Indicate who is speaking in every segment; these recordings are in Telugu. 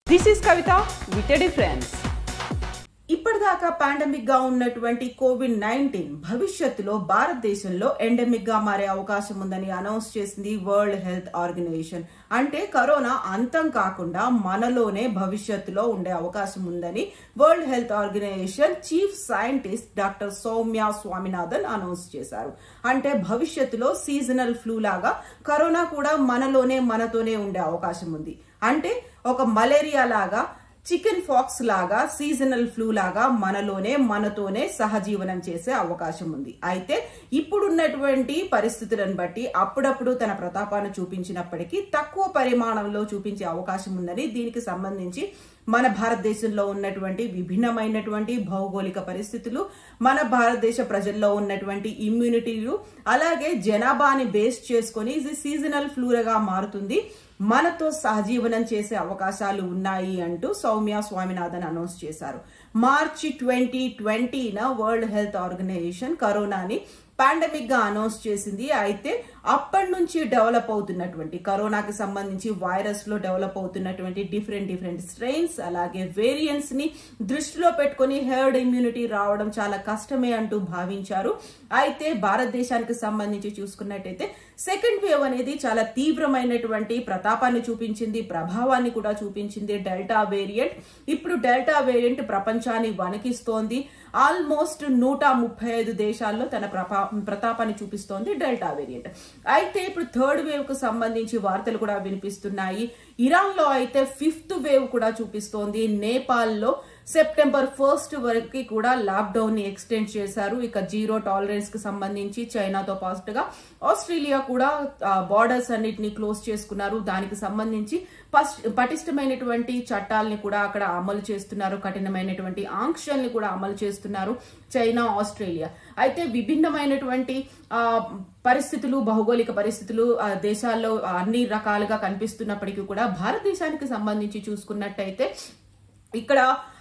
Speaker 1: This is Kavita with a difference.
Speaker 2: ఇప్పటిదాకా పాండమిక్ గా ఉన్నటువంటి కోవిడ్ నైన్టీన్ భవిష్యత్తులో భారతదేశంలో ఎండమిక్ గా మారే అవకాశం ఉందని అనౌన్స్ చేసింది వరల్డ్ హెల్త్ ఆర్గనైజేషన్ అంటే కరోనా అంతం కాకుండా మనలోనే భవిష్యత్తులో ఉండే అవకాశం ఉందని world health organisation chief scientist doctor Soumya Swaminathan announce చేశారు అంటే భవిష్యత్తులో సీజనల్ ఫ్లూ లాగా కరోనా కూడా మనలోనే మనతోనే ఉండే అవకాశం ఉంది అంటే ఒక మలేరియా లాగా చికెన్ ఫాక్స్ లాగా సీజనల్ ఫ్లూ లాగా మనలోనే మనతోనే సహజీవనం చేసే అవకాశం ఉంది అయితే ఇప్పుడున్నటువంటి పరిస్థితులను బట్టి అప్పుడప్పుడు తన ప్రతాపాన్ని చూపించినప్పటికీ తక్కువ పరిమాణంలో చూపించే అవకాశం ఉందని దీనికి సంబంధించి మన భారతదేశంలో ఉన్నటువంటి విభిన్నమైనటువంటి భౌగోళిక పరిస్థితులు మన భారతదేశ ప్రజల్లో ఉన్నటువంటి ఇమ్యూనిటీలు అలాగే జనాభాని బేస్ చేసుకొని ఇది సీజనల్ ఫ్లూరగా మారుతుంది మనతో సహజీవనం చేసే అవకాశాలు ఉన్నాయి అంటూ సౌమ్య స్వామినాథన్ అనౌన్స్ చేశారు మార్చి ట్వంటీ ట్వంటీన వరల్డ్ హెల్త్ ఆర్గనైజేషన్ కరోనాని పాండమిక్ గా అనౌన్స్ చేసింది అయితే అప్పటి నుంచి డెవలప్ అవుతున్నటువంటి కరోనాకి సంబంధించి వైరస్ లో డెవలప్ అవుతున్నటువంటి డిఫరెంట్ డిఫరెంట్ స్ట్రెయిన్స్ అలాగే వేరియంట్స్ ని దృష్టిలో పెట్టుకుని హెర్డ్ ఇమ్యూనిటీ రావడం చాలా కష్టమే అంటూ భావించారు అయితే భారతదేశానికి సంబంధించి చూసుకున్నట్టయితే సెకండ్ వేవ్ అనేది చాలా తీవ్రమైనటువంటి ప్రతాపాన్ని చూపించింది ప్రభావాన్ని కూడా చూపించింది డెల్టా వేరియంట్ ఇప్పుడు డెల్టా వేరియంట్ ప్రపంచాన్ని వణికిస్తోంది ఆల్మోస్ట్ నూట ముప్పై ఐదు దేశాల్లో తన ప్రపా ప్రతాపాన్ని చూపిస్తోంది డెల్టా వేరియంట్ అయితే ఇప్పుడు థర్డ్ వేవ్ కు సంబంధించి వార్తలు కూడా వినిపిస్తున్నాయి ఇరాన్ లో అయితే ఫిఫ్త్ వేవ్ కూడా చూపిస్తోంది నేపాల్ లో సెప్టెంబర్ ఫస్ట్ వరకు కూడా లాక్డౌన్ ని ఎక్స్టెండ్ చేశారు ఇక జీరో టాలరెన్స్ కి సంబంధించి చైనాతో పాటుగా ఆస్ట్రేలియా కూడా బార్డర్స్ అన్నిటిని క్లోజ్ చేసుకున్నారు దానికి సంబంధించి పటిష్టమైనటువంటి చట్టాలని కూడా అక్కడ అమలు చేస్తున్నారు కఠినమైనటువంటి ఆంక్షల్ని కూడా అమలు చేస్తున్నారు చైనా ఆస్ట్రేలియా అయితే విభిన్నమైనటువంటి పరిస్థితులు భౌగోళిక పరిస్థితులు దేశాల్లో అన్ని రకాలుగా కనిపిస్తున్నప్పటికీ కూడా భారతదేశానికి సంబంధించి చూసుకున్నట్టయితే ఇక్కడ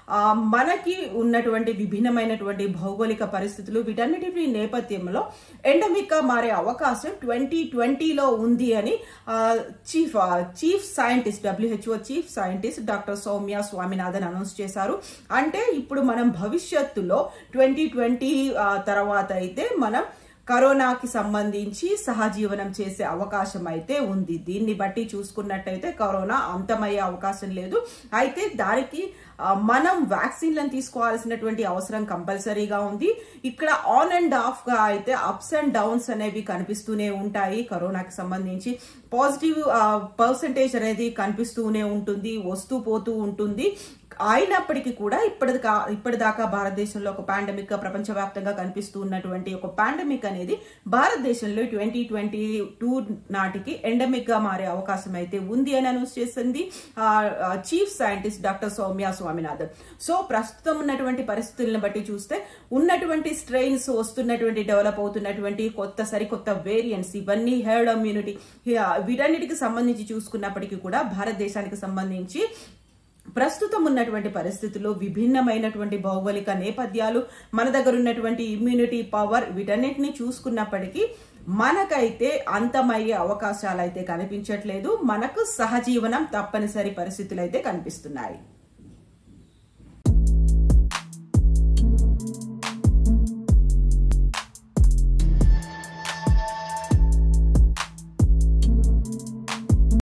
Speaker 2: మనకి ఉన్నటువంటి విభిన్నమైనటువంటి భౌగోళిక పరిస్థితులు వీటన్నిటి నేపథ్యంలో ఎండమిక్ గా మారే అవకాశం ట్వంటీ ట్వంటీలో ఉంది అని chief chief scientist WHO chief scientist doctor Soumya Swaminathan announce చేశారు అంటే ఇప్పుడు మనం భవిష్యత్తులో ట్వంటీ ట్వంటీ తర్వాత అయితే మనం కరోనాకి సంబంధించి సహజీవనం చేసే అవకాశం అయితే ఉంది దీన్ని బట్టి చూసుకున్నట్టయితే కరోనా అంతమయ్యే అవకాశం లేదు అయితే దానికి మనం వ్యాక్సిన్లను తీసుకోవాల్సినటువంటి అవసరం కంపల్సరీగా ఉంది ఇక్కడ ఆన్ అండ్ ఆఫ్ గా అయితే అప్స్ అండ్ డౌన్స్ అనేవి కనిపిస్తూనే ఉంటాయి కరోనాకి సంబంధించి పాజిటివ్ పర్సంటేజ్ అనేది కనిపిస్తూనే ఉంటుంది వస్తూ పోతూ ఉంటుంది అయినప్పటికీ కూడా ఇప్పటిదా ఇప్పటిదాకా భారతదేశంలో ఒక పాండమిక్ ప్రపంచవ్యాప్తంగా కనిపిస్తూ ఉన్నటువంటి ఒక పాండమిక్ అనేది భారతదేశంలో ట్వంటీ ట్వంటీ టూ నాటికి ఎండమిక్ గా మారే అవకాశం అయితే ఉంది అని అనౌన్స్ చేసింది chief scientist doctor Soumya Swaminathan so ప్రస్తుతం ఉన్నటువంటి పరిస్థితులను బట్టి చూస్తే ఉన్నటువంటి స్ట్రెయిన్స్ వస్తున్నటువంటి డెవలప్ అవుతున్నటువంటి కొత్త సరికొత్త వేరియంట్స్ ఇవన్నీ హెర్డ్ ఇమ్యూనిటీ వీటన్నిటికి సంబంధించి చూసుకున్నప్పటికీ కూడా భారతదేశానికి సంబంధించి ప్రస్తుతం ఉన్నటువంటి పరిస్థితుల్లో విభిన్నమైనటువంటి భౌగోళిక నేపథ్యాలు మన దగ్గర ఉన్నటువంటి ఇమ్యూనిటీ పవర్ వీటన్నిటిని చూసుకున్నప్పటికీ మనకైతే అంతమయ్యే అవకాశాలు అయితే కనిపించట్లేదు మనకు సహజీవనం తప్పనిసరి పరిస్థితులు అయితే కనిపిస్తున్నాయి